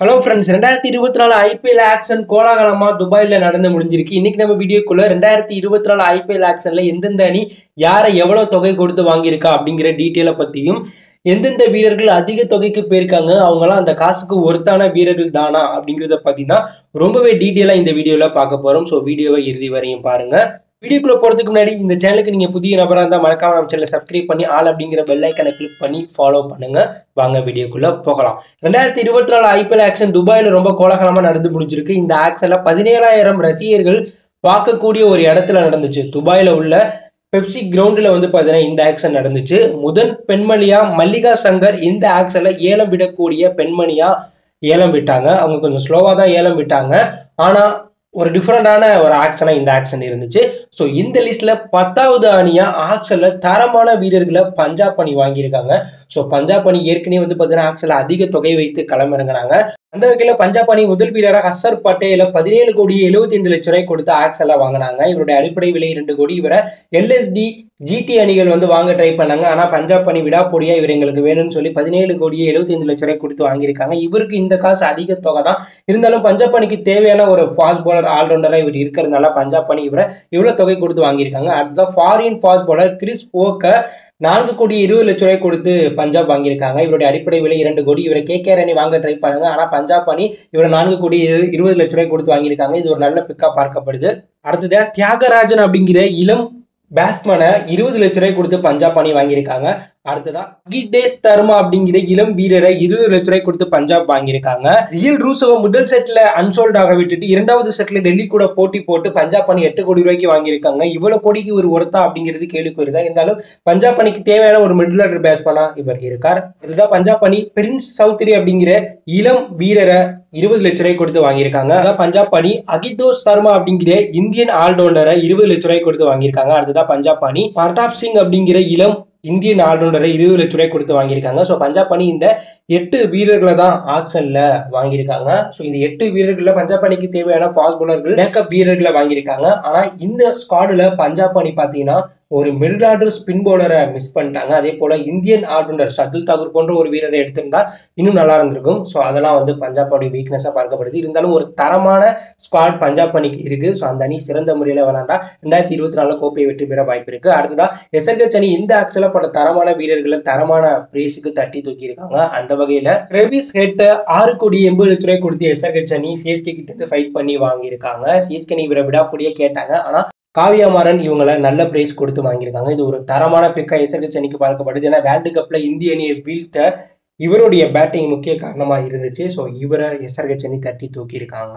hello friends ரெண்டாயிரத்தி இருபத்தி நாலு ஐபிஎல் ஆக்ஷன் கோலாகலமா துபாயில நடந்து முடிஞ்சிருக்கு இன்னைக்கு நம்ம வீடியோக்குள்ள ரெண்டாயிரத்தி இருபத்தி நாலு ஐபிஎல் ஆக்ஷன்ல எந்தெந்த அணி யாரை எவ்வளவு தொகை கொடுத்து வாங்கியிருக்கா அப்படிங்கிற டீட்டெயிலை பத்தியும் எந்தெந்த வீரர்கள் அதிக தொகைக்கு போயிருக்காங்க அவங்களாம் அந்த காசுக்கு ஒருத்தான வீரர்கள் தானா அப்படிங்கிறத பத்தி தான் ரொம்பவே டீட்டெயிலா இந்த வீடியோல பார்க்க போறோம் ஸோ வீடியோவை இறுதி வரையும் பாருங்க வீடியோக்குள்ள போறதுக்கு முன்னாடி இந்த சேனலுக்கு நீங்க புதிய நபரா இருந்தா மறக்காம நம்ம சேனலை சப்ஸ்கிரைப் பண்ணி ஆல் அப்படிங்கிற பெல் ஐக்கனை கிளிக் பண்ணி ஃபாலோ பண்ணுங்க வாங்க வீடியோக்குள்ள போகலாம் ரெண்டாயிரத்தி இருபத்தி நாலு ஐபிஎல் ஆக்ஷன் துபாயில ரொம்ப கோலாகலமா நடந்து முடிஞ்சிருக்கு இந்த ஆக்ஷன்ல பதினேழாயிரம் ரசிகர்கள் பார்க்கக்கூடிய ஒரு இடத்துல நடந்துச்சு துபாயில உள்ள பெப்சி கிரவுண்டில் வந்து பார்த்தீங்கன்னா இந்த ஆக்ஷன் நடந்துச்சு முதன் பெண்மணியா மல்லிகா சங்கர் இந்த ஆக்ஷன்ல ஏலம் விடக்கூடிய பெண்மணியா ஏலம் விட்டாங்க அவங்க கொஞ்சம் ஸ்லோவாக தான் ஏலம் விட்டாங்க ஆனால் ஒரு டிஃப்ரெண்டான ஒரு ஆக்ஷனாக இந்த ஆக்ஷன் இருந்துச்சு ஸோ இந்த லிஸ்ட்ல பத்தாவது அணியா ஆக்ஷன்ல தரமான வீரர்களை பஞ்சாப் அணி வாங்கியிருக்காங்க ஸோ பஞ்சாப் அணி ஏற்கனவே வந்து பார்த்தீங்கன்னா ஆக்ஷன்ல அதிக தொகை வைத்து களமிறங்கினாங்க அந்த வகையில் பஞ்சாப் அணி முதல் வீரராக ஹசர் பட்டேல பதினேழு கோடி எழுபத்தி ஐந்து லட்சம் ரூபாய் கொடுத்து ஆக்ஷன்ல வாங்கினாங்க இவருடைய அடிப்படை விலை இரண்டு கோடி இவரை எல்எஸ்டி ஜிடி அணிகள் வந்து வாங்க ட்ரை பண்ணாங்க ஆனா பஞ்சாப் அணி விடாப்பொடியா இவர் எங்களுக்கு வேணும்னு சொல்லி பதினேழு கோடியே எழுபத்தி ஐந்து லட்சம் ரூபாய் கொடுத்து வாங்கியிருக்காங்க இவருக்கு இந்த காசு அதிக தொகை தான் இருந்தாலும் பஞ்சாப் அணிக்கு தேவையான ஒரு ஃபாஸ்ட் பவுலர் ஆல்ரவுண்டரா இவர் இருக்கிறதுனால பஞ்சாப் அணி இவரை இவ்வளவு தொகை கொடுத்து வாங்கியிருக்காங்க அடுத்ததான் ஃபாரின் ஃபாஸ்ட் பவுலர் கிறிஸ் போக்க நான்கு கோடி இருபது லட்ச ரூபாய் கொடுத்து பஞ்சாப் வாங்கியிருக்காங்க இவருடைய அடிப்படை விலை இரண்டு கோடி இவரை கே அணி வாங்க ட்ரை பண்ணாங்க ஆனா பஞ்சாப் அணி இவரை நான்கு கோடி இரு- இருபது லட்ச ரூபாய் கொடுத்து வாங்கியிருக்காங்க இது ஒரு நல்ல பிக்கா பார்க்கப்படுது அடுத்தது தியாகராஜன் அப்படிங்கிற இளம் பேட்ஸ்மேனை இருபது லட்ச ரூபாய் கொடுத்து பஞ்சாப் அணி வாங்கியிருக்காங்க அடுத்ததா அகிதேஷ் தர்மா அப்படிங்கிற இளம் வீரரை இருபது லட்ச ரூபாய் கொடுத்து பஞ்சாப் வாங்கியிருக்காங்க ரியல் ரூசோவை முதல் செட்ல அன்சோல்ட் ஆக விட்டுட்டு இரண்டாவது செட்ல டெல்லி கூட போட்டி போட்டு பஞ்சாப் அணி எட்டு கோடி ரூபாய்க்கு வாங்கியிருக்காங்க இவ்வளவு கோடிக்கு ஒரு ஒருத்தா அப்படிங்கிறது கேள்விக்குறி தான் இருந்தாலும் பஞ்சாப் அணிக்கு தேவையான ஒரு மிடில் ஆர்டர் பேட்ஸ்மேனா இவர் இருக்கார் இதுதான் பஞ்சாப் அணி பிரின்ஸ் சௌத்ரி அப்படிங்கிற இளம் வீரரை இருபது லட்ச ரூபாய் கொடுத்து வாங்கியிருக்காங்க அதான் பஞ்சாப் அணி அகிதோஷ் சர்மா அப்படிங்கிற இந்தியன் ஆல்ரவுண்டரை இருபது லட்ச ரூபாய் கொடுத்து வாங்கியிருக்காங்க அடுத்ததான் பஞ்சாப் அணி பர்தாப் சிங் அப்படிங்கிற இளம் இந்தியன் ஆல்ரவுண்டரை இருபது லட்ச ரூபாய் கொடுத்து வாங்கியிருக்காங்க ஸோ பஞ்சாப் அணி இந்த எட்டு வீரர்களை தான் ஆக்ஷன்ல வாங்கியிருக்காங்க ஸோ இந்த எட்டு வீரர்களில் பஞ்சாப் அணிக்கு தேவையான ஃபாஸ்ட் பவுலர்கள் பேக்கப் வீரர்களை வாங்கியிருக்காங்க ஆனா இந்த ஸ்குவாடில் பஞ்சாப் அணி பார்த்தீங்கன்னா ஒரு மிடில் ஆர்டர் ஸ்பின் பவுலரை மிஸ் பண்ணிட்டாங்க அதே போல இந்தியன் ஆல்ரவுண்டர் ஷர்துல் தாக்கூர் போன்ற ஒரு வீரரை எடுத்திருந்தா இன்னும் நல்லா இருந்திருக்கும் ஸோ அதெல்லாம் வந்து பஞ்சாப் அணி வீக்னஸாக பார்க்கப்படுது இருந்தாலும் ஒரு தரமான ஸ்குவாட் பஞ்சாப் அணிக்கு இருக்கு ஸோ அந்த அணி சிறந்த முறையில் விளாண்டா ரெண்டாயிரத்தி இருபத்தி நாலு கோப்பையை வெற்றி பெற வாய்ப்பு இருக்கு அடுத்ததா எஸ்எர்கச் அணி இந்த ஆக்சல பட தரமான வீரர்களை தரமான பிரேஸுக்கு தட்டி தூக்கி இருக்காங்க அந்த வகையில ரெவிஸ் ஹெட் ஆறு கோடி எண்பது லட்ச ரூபாய் கொடுத்து எஸ்ஆர்கச் அணி சிஎஸ்கே கிட்ட இருந்து ஃபைட் பண்ணி வாங்கியிருக்காங்க சிஎஸ்கே அணி இவரை விடாப்படியே கேட்டாங்க ஆனா காவியா மாறன் இவங்களை நல்ல பிரைஸ் கொடுத்து வாங்கியிருக்காங்க இது ஒரு தரமான பிக்கா எஸ்ஆர்கச் அணிக்கு பார்க்கப்படுது ஏன்னா வேர்ல்டு கப்ல இந்திய அணியை வீழ்த்த இவருடைய பேட்டிங் முக்கிய காரணமா இருந்துச்சு ஸோ இவரை எஸ்ஆர்கச் அணி தட்டி தூக்கியிருக்காங்க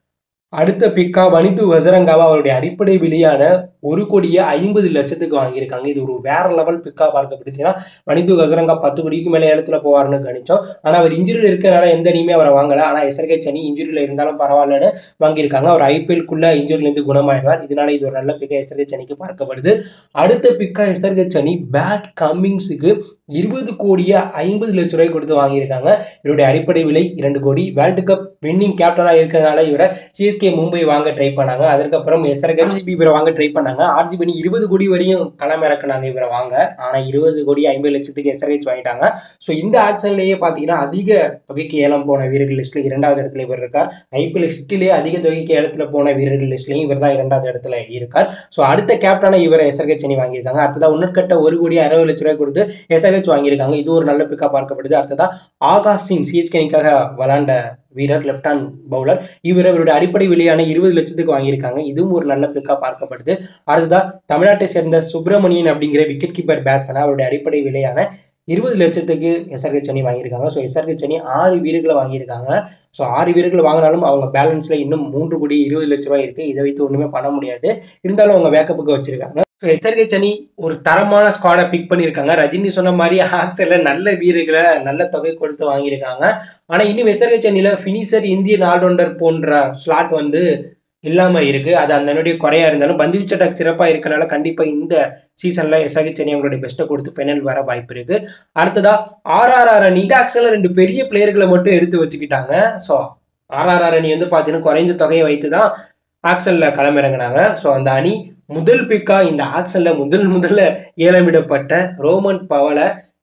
அடுத்த பிக்கா வனிது வசரங்காவா அவருடைய அடிப்படை விலையான ஒரு கோடியே ஐம்பது லட்சத்துக்கு வாங்கியிருக்காங்க இது ஒரு வேற லெவல் பிக்கா பார்க்கப்படுச்சுன்னா வனிது வசரங்கா பத்து கோடிக்கு மேலே இடத்துல போவார்னு கணிச்சோம் ஆனால் அவர் இன்ஜுரியில் இருக்கிறனால எந்த அணியுமே அவரை வாங்கல ஆனால் எஸ்ஆர்கே அணி இன்ஜுரியில் இருந்தாலும் பரவாயில்லன்னு வாங்கியிருக்காங்க அவர் ஐபிஎல்குள்ள இன்ஜுரியிலேருந்து குணமாயிடுவார் இதனால இது ஒரு நல்ல பிக்கா எஸ்ஆர்கே அணிக்கு பார்க்கப்படுது அடுத்த பிக்கா எஸ்ஆர்கே அணி பேட் கம்மிங்ஸுக்கு இருபது கோடியே ஐம்பது லட்ச ரூபாய் கொடுத்து வாங்கியிருக்காங்க இவருடைய அடிப்படை விலை இரண்டு கோடி வேர்ல்டு கப் வின்னிங் கேப்டனாக இருக்கிறதுனால இவரை சிஎஸ்கே மும்பை வாங்க ட்ரை பண்ணாங்க அதற்கப்புறம் எஸ்ஆர்கே ஆர்சிபி இவரை வாங்க ட்ரை பண்ணாங்க ஆர்சிபி அணி இருபது கோடி வரையும் களம் இறக்குனாங்க இவரை வாங்க ஆனால் இருபது கோடி ஐம்பது லட்சத்துக்கு எஸ்ஆர்ஹெச் வாங்கிட்டாங்க ஸோ இந்த ஆக்ஷன்லேயே பார்த்தீங்கன்னா அதிக தொகைக்கு ஏலம் போன வீரர்கள் லிஸ்ட்டில் இரண்டாவது இடத்துல இவர் இருக்கார் ஐபிஎல் சிட்டிலேயே அதிக தொகைக்கு ஏலத்தில் போன வீரர்கள் லிஸ்ட்லையும் இவர் தான் இரண்டாவது இடத்துல இருக்கார் ஸோ அடுத்த கேப்டனாக இவரை எஸ்ஆர்ஹெச் அணி வாங்கியிருக்காங்க அடுத்ததாக உன்னட்கட்ட ஒரு கோடி அறுபது லட்ச ரூபாய் கொடுத்து எஸ்ஆர்ஹெச் வாங்கியிருக்காங்க இது ஒரு நல்ல பிக்கா பார்க்கப்படுது அடுத்ததாக ஆகாஷ் சிங் சிஎஸ்கே அணிக்காக விளாண்ட வீரர் லெஃப்ட் ஹேண்ட் பவுலர் இவர் அவருடைய அடிப்படை விலையான இருபது லட்சத்துக்கு வாங்கியிருக்காங்க இதுவும் ஒரு நல்ல பிக்கா பார்க்கப்படுது அடுத்ததா தமிழ்நாட்டை சேர்ந்த சுப்பிரமணியன் அப்படிங்கிற விக்கெட் கீப்பர் பேட்ஸ்மேன் அவருடைய அடிப்படை விலையான இருபது லட்சத்துக்கு எஸ்ஆர்கே அணி வாங்கியிருக்காங்க ஸோ எஸ்ஆர்கே அணி ஆறு வீரர்களை வாங்கியிருக்காங்க ஸோ ஆறு வீரர்கள் வாங்கினாலும் அவங்க பேலன்ஸில் இன்னும் மூன்று கோடி இருபது லட்ச ரூபாய் இருக்குது இதை வைத்து ஒன்றுமே பண்ண முடியாது இருந்தாலும் அவங்க பேக்கப்புக்கு வச்சிருக்காங்க ஸோ எஸ்ஆர்கே அணி ஒரு தரமான ஸ்குவாடை பிக் பண்ணியிருக்காங்க ரஜினி சொன்ன மாதிரி ஆக்சலில் நல்ல வீரர்களை நல்ல தொகை கொடுத்து வாங்கியிருக்காங்க ஆனால் இன்னும் எஸ்ஆர்கே அணியில் ஃபினிஷர் இந்தியன் ஆல்ரவுண்டர் போன்ற ஸ்லாட் வந்து இல்லாம இருக்கு அது அந்த அணியுடைய குறையா இருந்தாலும் பந்து வீச்சு அட்டாக் சிறப்பா இருக்கனால கண்டிப்பா இந்த சீசன்ல எஸ்ஆர்கே சென்னை அவங்களுடைய பெஸ்ட்டை கொடுத்து ஃபைனல் வர வாய்ப்பு இருக்கு அடுத்ததா ஆர்ஆர்ஆர் அணி இந்த ஆக்சன்ல ரெண்டு பெரிய பிளேயர்களை மட்டும் எடுத்து வச்சுக்கிட்டாங்க ஸோ ஆர்ஆர்ஆர் அணி வந்து பார்த்தீங்கன்னா குறைந்த தொகையை வைத்து தான் ஆக்சன்ல களமிறங்கினாங்க ஸோ அந்த அணி முதல் பிக்கா இந்த ஆக்சன்ல முதல் முதல்ல ஏலமிடப்பட்ட ரோமன் பவலை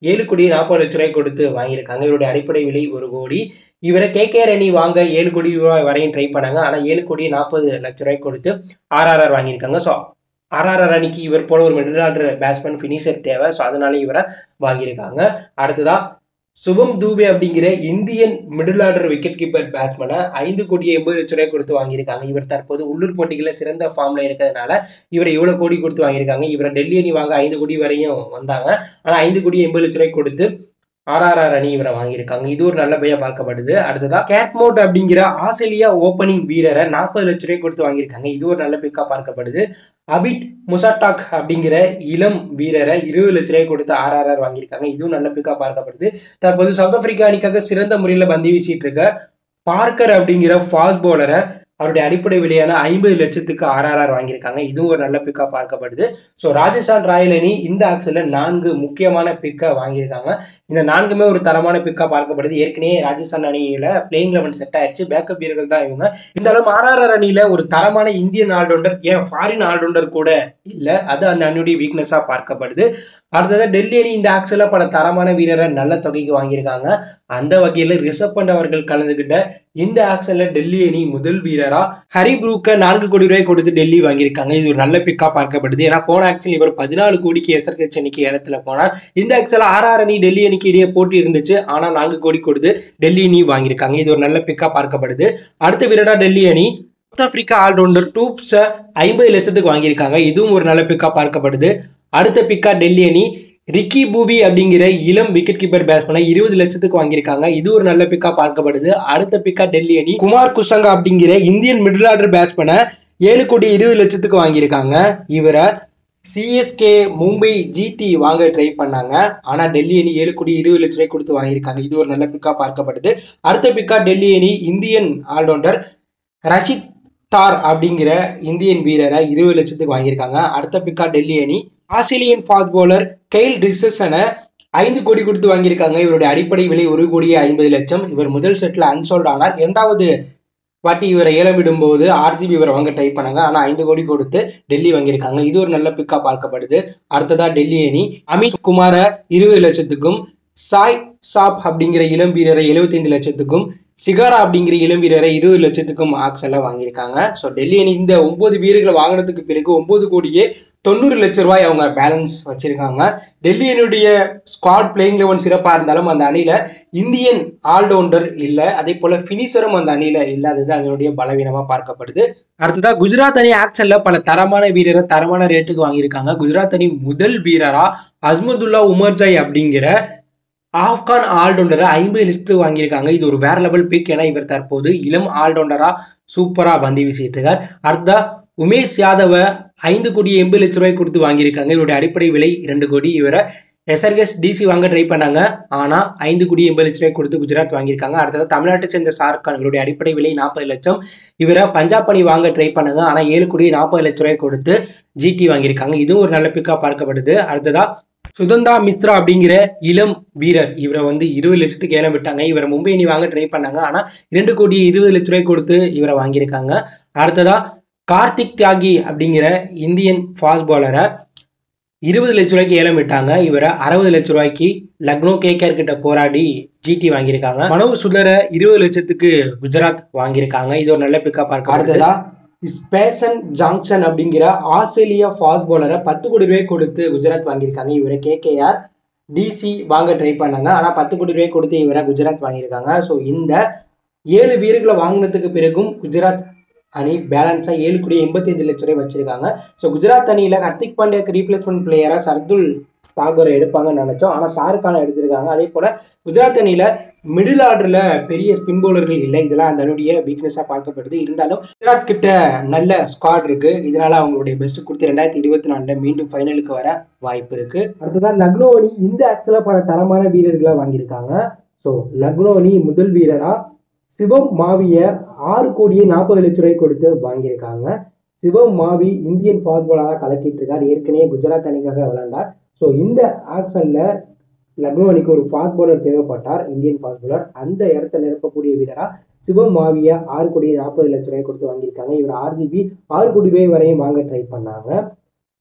ஏழு கோடி நாற்பது லட்ச ரூபாய் கொடுத்து வாங்கியிருக்காங்க இவருடைய அடிப்படை விலை ஒரு கோடி இவரை கேகேஆர் அணி வாங்க ஏழு கோடி ரூபாய் வரையும் ட்ரை பண்ணாங்க ஆனால் ஏழு கோடி நாற்பது லட்ச ரூபாய் கொடுத்து ஆர்ஆர்ஆர் வாங்கியிருக்காங்க ஸோ ஆர்ஆர்ஆர் அணிக்கு இவர் போல ஒரு மிடில் ஆர்டர் பேட்ஸ்மேன் ஃபினிஷர் தேவை ஸோ அதனால இவரை வாங்கியிருக்காங்க அடுத்ததா சுபம் தூபே அப்படிங்கிற Indian middle order wicket keeper பேட்ஸ்மேனை ஐந்து கோடி எண்பது லட்ச ரூபாய் கொடுத்து வாங்கியிருக்காங்க இவர் தற்போது உள்ளூர் போட்டிகளில் சிறந்த ஃபார்ம்ல இருக்கிறதுனால இவரை இவ்வளோ கோடி கொடுத்து வாங்கியிருக்காங்க இவரை டெல்லி அணி வாங்க ஐந்து கோடி வரையும் வந்தாங்க ஆனால் ஐந்து கோடி எண்பது லட்ச ரூபாய் கொடுத்து ஆர்ஆர்ஆர் அணி இவரை வாங்கியிருக்காங்க இது ஒரு நல்லபடியாக பார்க்கப்படுது அடுத்ததா கேட்மோட் அப்படிங்கிற ஆஸ்திரேலியா ஓப்பனிங் வீரரை நாற்பது லட்ச ரூபாய் கொடுத்து வாங்கியிருக்காங்க இது ஒரு நல்ல பிக்கா பார்க்கப்படுது அபிட் முசாட்டாக் அப்படிங்கிற இளம் வீரரை இருபது லட்ச ரூபாய் கொடுத்து ஆர்ஆர்ஆர் வாங்கியிருக்காங்க இதுவும் நல்ல பிக்கா பார்க்கப்படுது தற்போது சவுத் ஆப்பிரிக்கா அணிக்காக சிறந்த முறையில் பந்து வீசிட்டு இருக்க பார்க்கர் அப்படிங்கிற ஃபாஸ்ட் பவுலரை அவருடைய அடிப்படை விலையான ஐம்பது லட்சத்துக்கு ஆர்ஆர்ஆர் வாங்கியிருக்காங்க இதுவும் ஒரு நல்ல பிக்கா பார்க்கப்படுது ஸோ ராஜஸ்தான் ராயல் அணி இந்த ஆக்சில் நான்கு முக்கியமான பிக்கை வாங்கியிருக்காங்க இந்த நான்குமே ஒரு தரமான பிக்கா பார்க்கப்படுது ஏற்கனவே ராஜஸ்தான் அணியில பிளேயிங் லெவன் செட் ஆயிடுச்சு பேக்கப் வீரர்கள் தான் இவங்க இந்த அளவு ஆர்ஆர்ஆர் அணியில ஒரு தரமான இந்தியன் ஆல்ரவுண்டர் ஏன் ஃபாரின் ஆல்ரவுண்டர் கூட இல்லை அது அந்த அணியுடைய வீக்னஸா பார்க்கப்படுது அடுத்தது டெல்லி அணி இந்த ஆக்சில் பல தரமான வீரரை நல்ல தொகைக்கு வாங்கியிருக்காங்க அந்த வகையில் ரிஷப் பண்ட் அவர்கள் கலந்துகிட்ட இந்த ஆக்ஷன்ல டெல்லி அணி முதல் வீரரா ஹரி ப்ரூக்க நான்கு கோடி ரூபாய் கொடுத்து டெல்லி வாங்கியிருக்காங்க இது ஒரு நல்ல பிக்கா பார்க்கப்படுது ஏன்னா போன ஆக்ஷன் இவர் பதினாலு கோடிக்கு எஸ்ஆர்கே அணிக்கு இடத்துல போனார் இந்த ஆக்ஷன்ல ஆர்ஆர் அணி டெல்லி அணிக்கு இடையே போட்டி இருந்துச்சு ஆனா நான்கு கோடி கொடுத்து டெல்லி அணி வாங்கியிருக்காங்க இது ஒரு நல்ல பிக்கா பார்க்கப்படுது அடுத்த வீரரா டெல்லி அணி சவுத் ஆப்பிரிக்கா ஆல்ரவுண்டர் டூப்ஸை ஐம்பது லட்சத்துக்கு வாங்கியிருக்காங்க இதுவும் ஒரு நல்ல பிக்கா பார்க்கப்படுது அடுத்த பிக்கா டெல்லி அணி ரிக்கி பூவி அப்படிங்கிற இளம் விக்கெட் கீப்பர் பேட்ஸ்மேனை இருபது லட்சத்துக்கு வாங்கியிருக்காங்க இது ஒரு நல்ல பிக்கா பார்க்கப்படுது அடுத்த பிக்கா டெல்லி அணி குமார் குசங்கா அப்படிங்கிற இந்தியன் மிடில் ஆர்டர் பேட்ஸ்மேனை ஏழு கோடி இருபது லட்சத்துக்கு வாங்கியிருக்காங்க இவரை சிஎஸ்கே மும்பை ஜிடி வாங்க ட்ரை பண்ணாங்க ஆனால் டெல்லி அணி ஏழு கோடி இருபது லட்ச ரூபாய் கொடுத்து வாங்கியிருக்காங்க இது ஒரு நல்ல பிக்கா பார்க்கப்படுது அடுத்த பிக்கா டெல்லி அணி இந்தியன் ஆல்ரவுண்டர் ரஷித் தார் அப்படிங்கிற இந்தியன் வீரரை இருபது லட்சத்துக்கு வாங்கியிருக்காங்க அடுத்த பிக்கா டெல்லி அணி ஆஸ்திரேலியன் ஃபாஸ்ட் பவுலர் கெயில் ரிசஸனை ஐந்து கோடி கொடுத்து வாங்கியிருக்காங்க இவருடைய அடிப்படை விலை ஒரு கோடியே ஐம்பது லட்சம் இவர் முதல் செட்டில் அன்சோல்ட் ஆனார் இரண்டாவது வாட்டி இவரை ஏலம் விடும்போது ஆர்ஜிபி இவரை வாங்க ட்ரை பண்ணாங்க ஆனால் ஐந்து கோடி கொடுத்து டெல்லி வாங்கியிருக்காங்க இது ஒரு நல்ல பிக்கா பார்க்கப்படுது அடுத்ததா டெல்லி அணி அமித் குமாரை இருபது லட்சத்துக்கும் சாய் சாப் அப்படிங்கிற இளம் வீரரை எழுபத்தைந்து லட்சத்துக்கும் சிகாரா அப்படிங்கிற இளம் வீரரை இருபது லட்சத்துக்கும் ஆக்ஸல்ல வாங்கியிருக்காங்க ஸோ டெல்லி அணி இந்த ஒன்பது வீரர்களை வாங்கினதுக்கு பிறகு ஒன்பது கோடியே தொண்ணூறு லட்ச ரூபாய் அவங்க பேலன்ஸ் வச்சிருக்காங்க டெல்லி அணியுடைய ஸ்குவாட் பிளேயிங் லெவன் சிறப்பாக இருந்தாலும் அந்த அணியில் இந்தியன் ஆல்ரவுண்டர் இல்லை அதே போல் ஃபினிஷரும் அந்த அணியில் இல்லாதது அதனுடைய பலவீனமாக பார்க்கப்படுது அடுத்ததா குஜராத் அணி ஆக்ஷன்ல பல தரமான வீரரை தரமான ரேட்டுக்கு வாங்கியிருக்காங்க குஜராத் அணி முதல் வீரரா அஸ்மதுல்லா உமர்ஜாய் அப்படிங்கிற ஆப்கான் ஆல்ரவுண்டரை ஐம்பது லட்சத்துக்கு வாங்கியிருக்காங்க இது ஒரு வேற லெவல் பிக் ஏன்னா இவர் தற்போது இளம் ஆல்ரவுண்டரா சூப்பரா பந்து வீசிட்டு இருக்கார் அடுத்ததா உமேஷ் யாதவை ஐந்து கோடி எண்பது லட்ச ரூபாய் கொடுத்து வாங்கியிருக்காங்க இவருடைய அடிப்படை விலை இரண்டு கோடி இவரை எஸ்ஆர்எஸ் டிசி வாங்க ட்ரை பண்ணாங்க ஆனால் ஐந்து கோடி எண்பது லட்ச ரூபாய் கொடுத்து குஜராத் வாங்கியிருக்காங்க அடுத்தது தமிழ்நாட்டை சேர்ந்த ஷாருக்கான் இவருடைய அடிப்படை விலை நாற்பது லட்சம் இவரை பஞ்சாப் அணி வாங்க ட்ரை பண்ணாங்க ஆனால் ஏழு கோடி நாற்பது லட்ச ரூபாய் கொடுத்து ஜிடி வாங்கியிருக்காங்க இதுவும் ஒரு நல்ல பிக்கா பார்க்கப்படுது அடுத்ததா சுதந்தா மிஸ்ரா அப்படிங்கிற இளம் வீரர் இவரை வந்து இருபது லட்சத்துக்கு ஏலம் விட்டாங்க இவரை மும்பை அணி வாங்க ட்ரை பண்ணாங்க ஆனால் இரண்டு கோடி இருபது லட்ச ரூபாய் கொடுத்து இவரை வாங்கியிருக்காங்க அடுத்ததா கார்த்திக் தியாகி அப்படிங்கிற இந்தியன் ஃபாஸ்ட் பாலரை இருபது லட்ச ரூபாய்க்கு ஏலம் விட்டாங்க இவரை அறுபது லட்ச ரூபாய்க்கு லக்னோ கேகேஆர் கிட்ட போராடி ஜிடி வாங்கியிருக்காங்க மனோஜ் சுதரை இருபது லட்சத்துக்கு குஜராத் வாங்கியிருக்காங்க இது ஒரு நல்ல பிக்கா பார்க்க அடுத்ததா ஸ்பேசன் ஜாங்ஷன் அப்படிங்கிற ஆஸ்திரேலியா ஃபாஸ்ட் பாலரை பத்து கோடி ரூபாய் கொடுத்து குஜராத் வாங்கியிருக்காங்க இவரை கேகேஆர் டிசி வாங்க ட்ரை பண்ணாங்க ஆனால் பத்து கோடி ரூபாய் கொடுத்து இவரை குஜராத் வாங்கியிருக்காங்க ஸோ இந்த ஏழு வீரர்களை வாங்கினதுக்கு பிறகும் குஜராத் அணி பேலன்ஸாக ஏழு கோடி எண்பத்தஞ்சு லட்ச ரூபாய் வச்சிருக்காங்க ஸோ குஜராத் அணியில் ஹர்திக் பாண்டியாக்கு ரீப்ளேஸ்மெண்ட் பிளேயராக சர்துல் தாகூரை எடுப்பாங்கன்னு நினைச்சோம் ஆனால் ஷாருக்கான எடுத்திருக்காங்க அதே போல் குஜராத் அணியில் மிடில் ஆர்டரில் பெரிய ஸ்பின் பவுலர்கள் இல்லை இதெல்லாம் அந்த அணியுடைய வீக்னஸாக பார்க்கப்படுது இருந்தாலும் குஜராத் கிட்ட நல்ல ஸ்குவாட் இருக்கு இதனால அவங்களுடைய பெஸ்ட் கொடுத்து ரெண்டாயிரத்தி இருபத்தி நாலில் மீண்டும் ஃபைனலுக்கு வர வாய்ப்பு இருக்கு அடுத்ததான் லக்னோ அணி இந்த ஆக்சுவலாக பல தரமான வீரர்களை வாங்கியிருக்காங்க ஸோ லக்னோ அணி முதல் வீரராக சிவம் மாவிய ஆறு கோடியே நாற்பது லட்ச ரூபாய் கொடுத்து வாங்கியிருக்காங்க சிவம் மாவி இந்தியன் ஃபாஸ்ட் பாலராக கலக்கிட்டு இருக்கார் ஏற்கனவே குஜராத் அணிக்காக விளையாண்டார் ஸோ இந்த ஆக்ஷனில் லக்னோ அணிக்கு ஒரு ஃபாஸ்ட் பாலர் தேவைப்பட்டார் இந்தியன் ஃபாஸ்ட் பாலர் அந்த இடத்த நிரப்பக்கூடிய வீரராக சிவம் மாவிய ஆறு கோடி நாற்பது லட்ச ரூபாய் கொடுத்து வாங்கியிருக்காங்க இவர் ஆர்ஜிபி ஆறு கோடி ரூபாய் வரையும் வாங்க ட்ரை பண்ணாங்க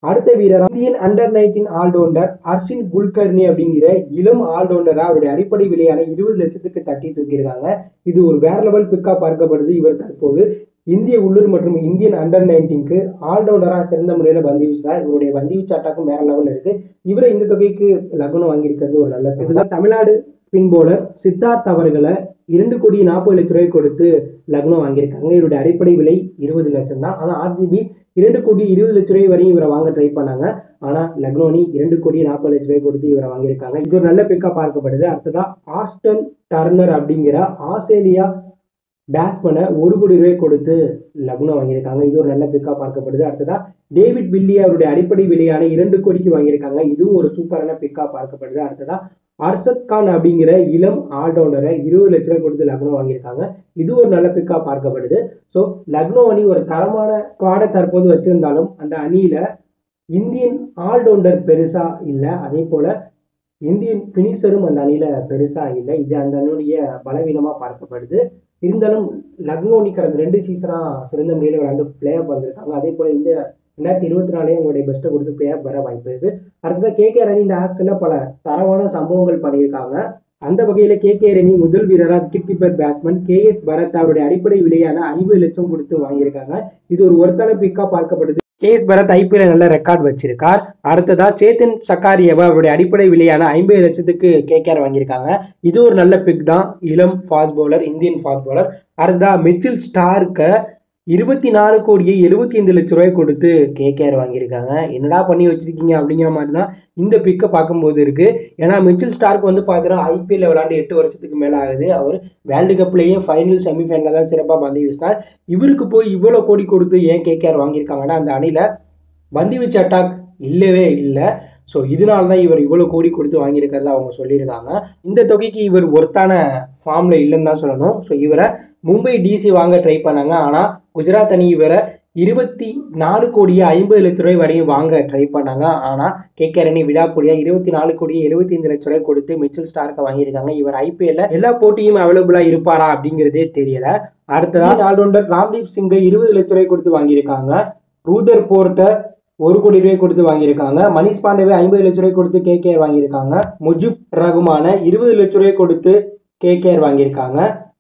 அடுத்த வீரர் Indian under nineteen allrounder Arshin Kulkarni அப்படிங்கிற இளம் ஆல்ரவுண்டரா அவருடைய அடிப்படை விலையான இருபது லட்சத்துக்கு தட்டி தூக்கியிருக்காங்க இது ஒரு வேற லெவல் பிக்கா பார்க்கப்படுது இவர் தற்போது இந்திய உள்ளூர் மற்றும் இந்தியன் அண்டர் நைன்டீனுக்கு ஆல்ரவுண்டராக சிறந்த முறையில் பந்து வீசுறார் இவருடைய பந்து வீச்சு அட்டாக்கும் வேற லெவலில் இருக்கு இவரை இந்த தொகைக்கு லக்னம் வாங்கியிருக்கிறது ஒரு நல்ல இதுதான் தமிழ்நாடு ஸ்பின் போலர் சித்தார்த் அவர்களை இரண்டு கோடி நாற்பது லட்ச ரூபாய் கொடுத்து லக்னோ வாங்கியிருக்காங்க இவருடைய அடிப்படை விலை இருபது லட்சம் தான் ஆனால் ஆர்ஜிபி இரண்டு கோடி இருபது லட்ச ரூபாய் வரையும் இவரை வாங்க ட்ரை பண்ணாங்க ஆனால் லக்னோனி இரண்டு கோடி நாற்பது லட்ச ரூபாய் கொடுத்து இவரை வாங்கியிருக்காங்க இது ஒரு நல்ல பிக்கா பார்க்கப்படுது அடுத்ததா ஆஸ்டன் டர்னர் அப்படிங்கிற ஆஸ்திரேலியா பேட்ஸ்மேனை ஒரு கோடி ரூபாய் கொடுத்து லக்னோ வாங்கியிருக்காங்க இது ஒரு நல்ல பிக்கா பார்க்கப்படுது அடுத்ததா டேவிட் வில்லி அவருடைய அடிப்படை விலையான இரண்டு கோடிக்கு வாங்கியிருக்காங்க இதுவும் ஒரு சூப்பரான பிக்கா பார்க்கப்படுது அடுத்ததா அர்ஷத் கான் அப்படிங்கிற இளம் ஆல்ரவுண்டரை இருபது லட்ச ரூபாய் கொடுத்து லக்னோ வாங்கியிருக்காங்க இது ஒரு நல்ல பிக்கா பார்க்கப்படுது ஸோ லக்னோ அணி ஒரு தரமான ஸ்குவாடை தற்போது வச்சிருந்தாலும் அந்த அணியில இந்தியன் ஆல்ரவுண்டர் பெருசா இல்லை அதே போல இந்தியன் பினிஷரும் அந்த அணியில பெருசா இல்லை இது அந்த அணியுடைய பலவீனமா பார்க்கப்படுது இருந்தாலும் லக்னோ அணி கடந்த ரெண்டு சீசனா சிறந்த முறையில் விளையாண்டு பிளே ஆஃப் வந்திருக்காங்க அதே போல இந்த ரெண்டாயிரத்தி இருபத்தி நாலே உங்களுடைய பெஸ்ட்டை கொடுத்து பிளே ஆஃப் வர வாய்ப்பு இருக்கு அடுத்தது கே கே அணி இந்த ஆக்ஷன்ல பல தரமான சம்பவங்கள் பண்ணியிருக்காங்க அந்த வகையில கே கே அணி முதல் வீரரா wicket keeper batsman K S Bharat அவருடைய அடிப்படை விலையான ஐம்பது லட்சம் கொடுத்து வாங்கியிருக்காங்க இது ஒரு ஒருத்தர பிக்கா பார்க்கப்படுது கே எஸ் பரத் ஐபிஎல் நல்ல ரெக்கார்ட் வச்சிருக்கார் அடுத்ததா சேத்தன் சக்காரியவா அவருடைய அடிப்படை விலையான ஐம்பது லட்சத்துக்கு கேகேஆர் வாங்கியிருக்காங்க இது ஒரு நல்ல பிக் தான் இளம் fast bowler Indian fast bowler அடுத்ததா மிச்சில் ஸ்டார்க்க இருபத்தி நாலு கோடியே எழுபத்தி ஐந்து லட்ச ரூபாய் கொடுத்து கேகேஆர் வாங்கியிருக்காங்க என்னடா பண்ணி வச்சிருக்கீங்க அப்படிங்கிற மாதிரி தான் இந்த பிக்கை பார்க்கும்போது இருக்கு ஏன்னா மிச்சில் ஸ்டார்க் வந்து பார்த்தீங்கன்னா ஐபிஎல் விளையாண்டு எட்டு வருஷத்துக்கு மேலே ஆகுது அவர் வேர்ல்டு கப்லேயே ஃபைனல் செமிஃபைனலில் தான் சிறப்பாக பந்து வீசினார் இவருக்கு போய் இவ்வளோ கோடி கொடுத்து ஏன் கேகேஆர் வாங்கியிருக்காங்கன்னா அந்த அணியில் பந்து வீச்சு அட்டாக் இல்லவே இல்லை ஸோ இதனால தான் இவர் இவ்வளோ கோடி கொடுத்து வாங்கியிருக்கிறதா அவங்க சொல்லியிருக்காங்க இந்த தொகைக்கு இவர் ஒருத்தான ஃபார்மில் இல்லைன்னு தான் சொல்லணும் ஸோ இவரை மும்பை டிசி வாங்க ட்ரை பண்ணாங்க ஆனால் குஜராத் அணி இவரை இருபத்தி நாலு கோடியே ஐம்பது லட்ச ரூபாய் வரையும் வாங்க ட்ரை பண்ணாங்க ஆனால் கேகேஆர் அணி விடாப்படியா இருபத்தி நாலு கோடியே எழுபத்தி ஐந்து லட்ச ரூபாய் கொடுத்து மிச்சல் ஸ்டார்க்கை வாங்கியிருக்காங்க இவர் ஐபிஎல்ல எல்லா போட்டியும் அவைலபிளாக இருப்பாரா அப்படிங்கிறதே தெரியல அடுத்ததான் ஆல்ரவுண்டர் ராம்தீப் சிங்கை இருபது லட்ச ரூபாய் கொடுத்து வாங்கியிருக்காங்க ரூதர் போர்ட்டை ஒரு கோடி ரூபாய் கொடுத்து வாங்கியிருக்காங்க மணிஷ் பாண்டேவை ஐம்பது லட்ச ரூபாய் கொடுத்து கேகேஆர் வாங்கியிருக்காங்க முஜிப் ரகுமான இருபது லட்ச ரூபாய் கொடுத்து கேகேஆர் வாங்கியிருக்காங்க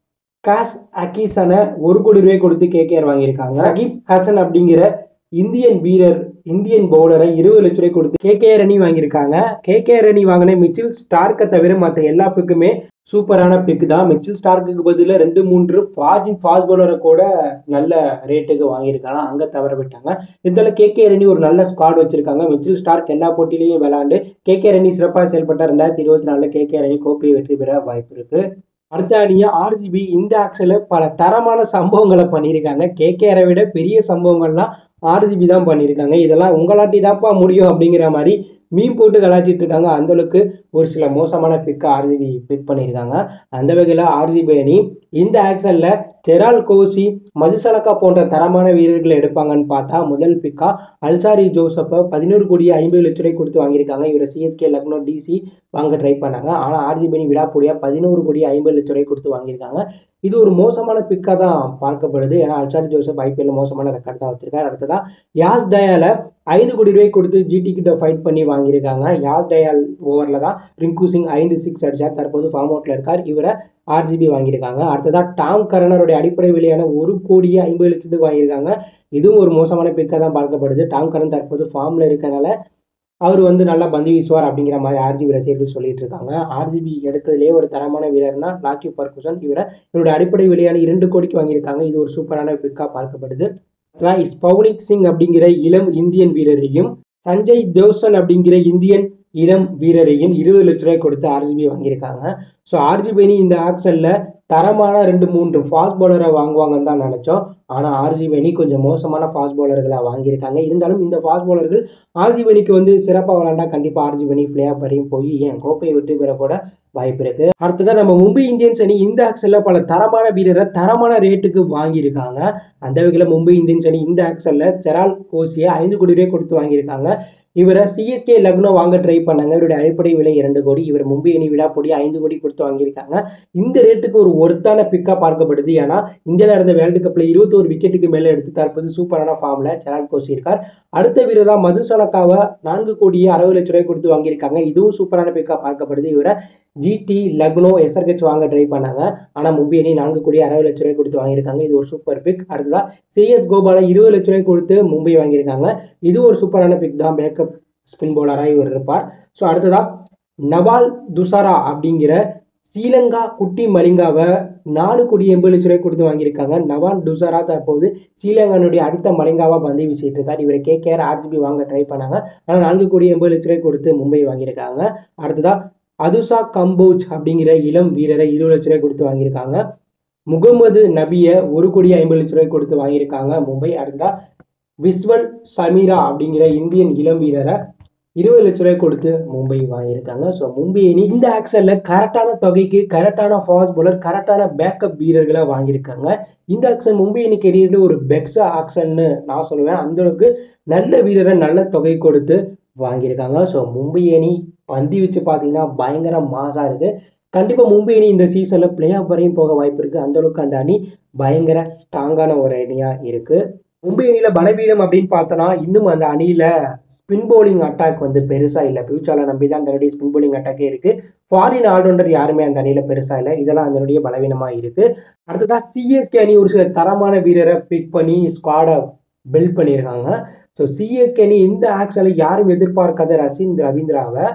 காஸ் அக்கீசனை ஒரு கோடி ரூபாய் கொடுத்து கேகேஆர் வாங்கியிருக்காங்க சகிப் ஹசன் அப்படிங்கிற இந்தியன் வீரர் இந்தியன் பவுலரை இருபது லட்ச ரூபாய் கொடுத்து கேகேஆர் அணி வாங்கியிருக்காங்க கேகேஆர் அணி வாங்கின மிச்சில் ஸ்டார்க்கை தவிர மற்ற எல்லா பிக்குமே சூப்பரான பிக் தான் மிச்சில் ஸ்டார்க்கு பதிலாக ரெண்டு மூன்று ஃபாஸ்ட் ஃபாஸ்ட் பவுலரை கூட நல்ல ரேட்டுக்கு வாங்கியிருக்காங்க அங்கே தவற விட்டாங்க இதில் கேகே அணி ஒரு நல்ல ஸ்குவாட் வச்சிருக்காங்க மிச்சில் ஸ்டார்க் எல்லா போட்டியிலையும் விளையாண்டு கேகே அணி சிறப்பாக செயல்பட்ட ரெண்டாயிரத்தி இருபத்தி நாலில் கேகே அணி கோப்பையை வெற்றி பெற வாய்ப்பு இருக்கு அடுத்த அணியா ஆர்ஜிபி இந்த ஆக்ஷனில் பல தரமான சம்பவங்களை பண்ணியிருக்காங்க கேகேஆரை விட பெரிய சம்பவங்கள்லாம் ஆர்ஜிபி தான் பண்ணியிருக்காங்க இதெல்லாம் உங்களாட்டி தான்ப்பா முடியும் அப்படிங்கிற மாதிரி மீன் போட்டு கலாச்சிட்டு இருக்காங்க அந்த அளவுக்கு ஒரு சில மோசமான பிக்கை ஆர்ஜிபி பிக் பண்ணியிருக்காங்க அந்த வகையில் ஆர்ஜிபி அணி இந்த ஆக்ஷனில் தெரால் கோசி மதுசலக்கா போன்ற தரமான வீரர்களை எடுப்பாங்கன்னு பார்த்தா முதல் பிக்கா அல்சாரி ஜோசப்பை பதினோரு கோடி ஐம்பது லட்ச ரூபாய் கொடுத்து வாங்கியிருக்காங்க இவரை சிஎஸ்கே லக்னோ டிசி வாங்க ட்ரை பண்ணாங்க ஆனால் ஆர்ஜிபி அணி விடாப்படியாக பதினோரு கோடி ஐம்பது லட்ச ரூபாய் கொடுத்து வாங்கியிருக்காங்க இது ஒரு மோசமான பிக்காக தான் பார்க்கப்படுது ஏன்னா அல்சாரி ஜோசப் ஐபிஎல் மோசமான ரெக்கார்ட் தான் வச்சிருக்காரு அடுத்ததா யாஸ் டயால ஐந்து கோடி ரூபாய் கொடுத்து ஜிடி கிட்ட ஃபைட் பண்ணி வாங்கியிருக்காங்க யாஸ் டயால் ஓவரில் தான் ரிங்கு சிங் ஐந்து சிக்ஸ் அடிச்சார் தற்போது ஃபார்ம் அவுட்டில் இருக்கார் இவரை ஆர்ஜிபி வாங்கியிருக்காங்க அடுத்ததா டாம் கர்னருடைய அடிப்படை விலையான ஒரு கோடியே ஐம்பது லட்சத்துக்கு வாங்கியிருக்காங்க இதுவும் ஒரு மோசமான பிக்காக தான் பார்க்கப்படுது டாம் கரன் தற்போது ஃபார்மில் இருக்கனால அவர் வந்து நல்லா பந்து வீசுவார் அப்படிங்கிற மாதிரி ஆர்ஜிபி ரசிகர்கள் சொல்லிட்டு இருக்காங்க ஆர்ஜிபி எடுத்ததுலேயே ஒரு தரமான வீரர்னா லாக்கி பர்குசன் இவரை இவருடைய அடிப்படை விலையான இரண்டு கோடிக்கு வாங்கியிருக்காங்க இது ஒரு சூப்பரான பிக்காக பார்க்கப்படுது அதான் ஸ்பவுனிக் சிங் அப்படிங்கிற இளம் இந்தியன் வீரரையும் சஞ்சய் தேவ்சன் அப்படிங்கிற இந்தியன் இளம் வீரரையும் இருபது லட்ச ரூபாய் கொடுத்து ஆர்ஜிபி வாங்கியிருக்காங்க ஸோ ஆர்ஜிபி அணி இந்த ஆக்ஷனில் தரமான ரெண்டு மூன்று ஃபாஸ்ட் பவுலரை வாங்குவாங்கன்னு தான் நினச்சோம் ஆனால் ஆர்ஜிபி அணி கொஞ்சம் மோசமான ஃபாஸ்ட் பவுலர்களை வாங்கியிருக்காங்க இருந்தாலும் இந்த ஃபாஸ்ட் பவுலர்கள் ஆர்ஜிபி அணிக்கு வந்து சிறப்பாக விளாண்டா கண்டிப்பாக ஆர்ஜிபி அணி பிளே ஆஃப் வரையும் போய் ஏன் கோப்பையை விட்டு பெற கூட வாய்ப்பு இருக்கு அடுத்ததான் நம்ம மும்பை இந்தியன்ஸ் அணி இந்த ஆக்ஷனில் பல தரமான வீரரை தரமான ரேட்டுக்கு வாங்கியிருக்காங்க அந்த வகையில் மும்பை இந்தியன்ஸ் அணி இந்த ஆக்ஷனில் செரால் கோசியை ஐந்து கோடி ரூபாய் கொடுத்து வாங்கியிருக்காங்க இவரை சிஎஸ்கே லக்னோ வாங்க ட்ரை பண்ணாங்க இவருடைய அடிப்படை விலை இரண்டு கோடி இவர் மும்பை அணி விடாப்பொடி ஐந்து கோடி கொடுத்து வாங்கியிருக்காங்க இந்த ரேட்டுக்கு ஒரு ஒருத்தான பிக்கா பார்க்கப்படுது ஏன்னா இந்தியாவில் நடந்த வேர்ல்டு கப்பில் இருபத்தோரு விக்கெட்டுக்கு மேலே எடுத்து தற்போது சூப்பரான ஃபார்மில் சரான் கோஷ் இருக்கார் அடுத்த வீரராக மதுசலக்காவை நான்கு கோடியே அறுபது லட்ச ரூபாய் கொடுத்து வாங்கியிருக்காங்க இதுவும் சூப்பரான பிக்கா பார்க்கப்படுது இவரை ஜிடி லக்னோ எஸ்ஆர்ஹெச் வாங்க ட்ரை பண்ணாங்க ஆனால் மும்பை அணி நான்கு கோடி அறுபது லட்ச ரூபாய் கொடுத்து வாங்கியிருக்காங்க இது ஒரு சூப்பர் பிக் அடுத்ததா சிஎஸ் கோபாலை இருபது லட்ச ரூபாய் கொடுத்து மும்பை வாங்கியிருக்காங்க இது ஒரு சூப்பரான பிக் தான் பேக்கப் ஸ்பின் பவுலராக இவர் இருப்பார் ஸோ அடுத்ததா நவால் துசாரா அப்படிங்கிற ஸ்ரீலங்கா குட்டி மலிங்காவை நாலு கோடி எண்பது லட்ச ரூபாய் கொடுத்து வாங்கியிருக்காங்க நவால் துசாரா தற்போது ஸ்ரீலங்கானுடைய அடுத்த மலிங்காவா பந்து வீசிட்டு இருக்கார் இவரை கேகேஆர் ஆர்சிபி வாங்க ட்ரை பண்ணாங்க ஆனால் நான்கு கோடி எண்பது லட்ச ரூபாய் கொடுத்து மும்பை வாங்கியிருக்காங்க அடுத்ததா அதுசா கம்போஜ் அப்படிங்கிற இளம் வீரரை இருபது லட்ச ரூபாய் கொடுத்து வாங்கியிருக்காங்க முகமது நபியை ஒரு கோடி ஐம்பது லட்ச ரூபாய் கொடுத்து வாங்கியிருக்காங்க மும்பை அடுத்ததா விஸ்வல் சமீரா அப்படிங்கிற இந்தியன் இளம் வீரரை இருபது லட்ச ரூபாய் கொடுத்து மும்பை வாங்கியிருக்காங்க ஸோ மும்பை அணி இந்த ஆக்ஷனில் கரெக்டான தொகைக்கு கரெக்டான ஃபாஸ்ட் bowler கரெக்டான பேக்கப் வீரர்களை வாங்கியிருக்காங்க இந்த ஆக்ஷன் மும்பை அணி கெரியரில் ஒரு பெக்ஸ் ஆக்ஷன்னு நான் சொல்லுவேன் அந்த அளவுக்கு நல்ல வீரரை நல்ல தொகை கொடுத்து வாங்கியிருக்காங்க ஸோ மும்பை அணி பந்தி வச்சு பார்த்தீங்கன்னா பயங்கர மாசாக இருக்குது கண்டிப்பாக மும்பை அணி இந்த சீசனில் பிளே ஆஃப் வரையும் போக வாய்ப்பு இருக்குது அந்த அளவுக்கு அந்த அணி பயங்கர ஸ்ட்ராங்கான ஒரு அணியாக இருக்குது மும்பை அணியில் பலவீனம் அப்படின்னு பார்த்தோன்னா இன்னும் அந்த அணியில் ஸ்பின் bowling அட்டாக் வந்து பெருசாக இல்லை ஃபியூச்சரில் நம்பி தான் தன்னுடைய ஸ்பின் bowling அட்டாக்கே இருக்குது ஃபாரின் ஆல்ரவுண்டர் யாருமே அந்த அணியில் பெருசாக இல்லை இதெல்லாம் அதனுடைய பலவீனமாக இருக்குது அடுத்ததாக சிஎஸ்கே அணி ஒரு சில தரமான வீரரை பிக் பண்ணி ஸ்குவாடை பில்ட் பண்ணியிருக்காங்க ஸோ சிஎஸ்கே அணி இந்த ஆக்ஷனில் யாரும் எதிர்பார்க்காத ரசின் ரவீந்திராவை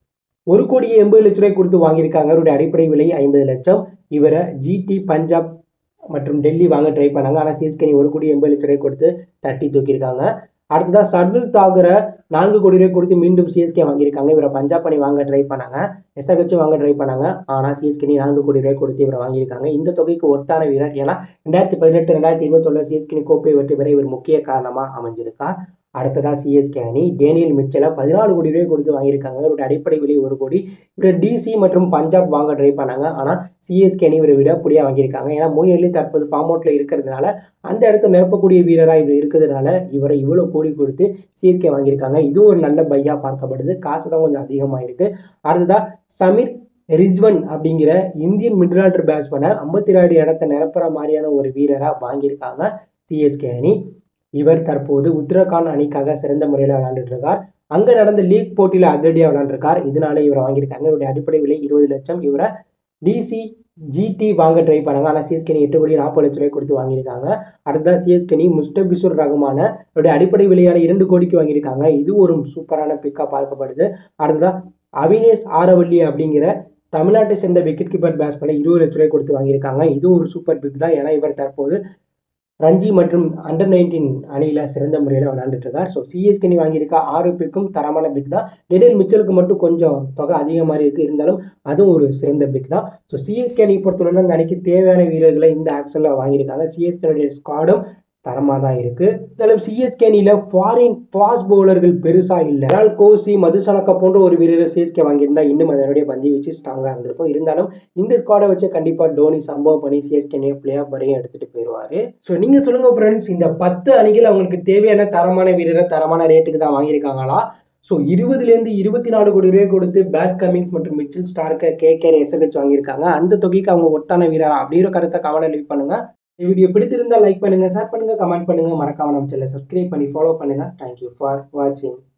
ஒரு கோடி எண்பது லட்ச ரூபாய் கொடுத்து வாங்கியிருக்காங்க அவருடைய அடிப்படை விலை ஐம்பது லட்சம் இவரை ஜிடி பஞ்சாப் மற்றும் டெல்லி வாங்க ட்ரை பண்ணாங்க ஆனால் சிஎஸ்கே அணி ஒரு கோடி எண்பது லட்ச ரூபாய் கொடுத்து தட்டி தூக்கியிருக்காங்க அடுத்ததா சர்வில் தாகரை நான்கு கோடி ரூபாய் கொடுத்து மீண்டும் சிஎஸ்கே வாங்கியிருக்காங்க இவரை பஞ்சாப் அணி வாங்க ட்ரை பண்ணாங்க எஸ்ஆர்ஹெச் வாங்க ட்ரை பண்ணாங்க ஆனால் சிஎஸ்கே அணி நான்கு கோடி ரூபாய் கொடுத்து இவரை வாங்கியிருக்காங்க இந்த தொகைக்கு ஒருத்தான வீரர் ஏன்னா ரெண்டாயிரத்தி பதினெட்டு ரெண்டாயிரத்தி இருபத்தொன்னு சிஎஸ்கே அணி கோப்பை வெற்றி பெற இவர் முக்கிய காரணமாக அமைஞ்சிருக்கார் அடுத்ததா சிஎஸ்கே அணி டேனியல் மிச்சலை பதினாலு கோடி ரூபாய் கொடுத்து வாங்கியிருக்காங்க இவருடைய அடிப்படை விலை ஒரு கோடி இவர் டிசி மற்றும் பஞ்சாப் வாங்க ட்ரை பண்ணாங்க ஆனால் சிஎஸ்கே அணி இவரை விட புடியா வாங்கியிருக்காங்க ஏன்னா மோயின் அலி தற்போது ஃபார்ம் அவுட்ல இருக்கிறதுனால அந்த இடத்த நிரப்பக்கூடிய வீரராக இவர் இருக்கிறதுனால இவரை இவ்வளோ கோடி கொடுத்து சிஎஸ்கே வாங்கியிருக்காங்க இதுவும் ஒரு நல்ல பையா பார்க்கப்படுது காசு தான் கொஞ்சம் அதிகமாக இருக்கு அடுத்ததா சமீர் ரிஸ்வன் அப்படிங்கிற இந்தியன் மிடில் ஆர்டர் பேட்ஸ்மேனை ஐம்பத்தி ரெண்டு இடத்த நிரப்புற மாதிரியான ஒரு வீரராக வாங்கியிருக்காங்க சிஎஸ்கே அணி இவர் தற்போது உத்தரகாண்ட் அணிக்காக சிறந்த முறையில் விளையாண்டுட்டு இருக்கார் அங்கே நடந்த லீக் போட்டியில் அதிரடியாக விளையாண்டுருக்கார் இதனால இவரை வாங்கியிருக்காங்க இவருடைய அடிப்படை விலை இருபது லட்சம் இவரை டிசி ஜிடி வாங்க ட்ரை பண்ணாங்க ஆனால் சிஎஸ்கே எட்டு கோடி நாற்பது லட்ச ரூபாய் கொடுத்து வாங்கியிருக்காங்க அடுத்ததான் சிஎஸ்கே முஸ்டபிசுர் ரகுமான அவருடைய அடிப்படை விலையான இரண்டு கோடிக்கு வாங்கியிருக்காங்க இது ஒரு சூப்பரான பிக்காக பார்க்கப்படுது அடுத்ததான் அவினேஷ் ஆரவல்லி அப்படிங்கிற தமிழ்நாட்டை சேர்ந்த விக்கெட் கீப்பர் பேட்ஸ்மேனை இருபது லட்ச ரூபாய் கொடுத்து வாங்கியிருக்காங்க இதுவும் ஒரு சூப்பர் பிக் தான் ஏன்னா இவர் தற்போது ரஞ்சி மற்றும் அண்டர் நைன்டீன் அணியில் சிறந்த முறையில் விளையாண்டுட்டு இருக்கார் ஸோ சிஎஸ்கே அணி வாங்கியிருக்க ஆறு பிக்கும் தரமான பிக் தான் டெனில் மிச்சலுக்கு மட்டும் கொஞ்சம் தொகை அதிகம் மாதிரி இருக்குது இருந்தாலும் அதுவும் ஒரு சிறந்த பிக் தான் ஸோ சிஎஸ்கே அணி பொறுத்தவரை அந்த அணிக்கு தேவையான வீரர்களை இந்த ஆக்ஷனில் வாங்கியிருக்காங்க சிஎஸ்கேனுடைய ஸ்குவாடும் தரமாக தான் இருக்குது இருந்தாலும் சிஎஸ்கே அணியில் ஃபாரின் ஃபாஸ்ட் பவுலர்கள் பெருசாக இல்லை ரால் கோசி மதுசனக்கா போன்ற ஒரு வீரரை சிஎஸ்கே வாங்கியிருந்தா இன்னும் அதனுடைய பந்தி வச்சு ஸ்ட்ராங்காக இருந்திருக்கும் இருந்தாலும் இந்த ஸ்குவாடை வச்சு கண்டிப்பாக டோனி சம்பவம் பண்ணி சிஎஸ்கே அணியை பிளே ஆஃப் வரையும் எடுத்துகிட்டு போயிடுவார் ஸோ நீங்கள் சொல்லுங்கள் ஃப்ரெண்ட்ஸ் இந்த பத்து அணிகள் அவங்களுக்கு தேவையான தரமான வீரரை தரமான ரேட்டுக்கு தான் வாங்கியிருக்காங்களா ஸோ இருபதுலேருந்து இருபத்தி நாலு கோடி ரூபாய் கொடுத்து பேட் கமிங்ஸ் மற்றும் மிச்சில் ஸ்டார்க்கை கேகேர் எஸ்எல்ஹெச் வாங்கியிருக்காங்க அந்த தொகைக்கு அவங்க ஒட்டான வீரரா அப்படிங்கிற கருத்தை கமெண்ட் லீவ் பண்ணுங்க இந்த வீடியோ பிடித்திருந்தால் லைக் பண்ணுங்க ஷேர் பண்ணுங்க கமெண்ட் பண்ணுங்க மறக்காம நம்ம சேனலை சப்ஸ்கிரைப் பண்ணி ஃபாலோ பண்ணுங்க தேங்க்யூ ஃபார் வாட்சிங்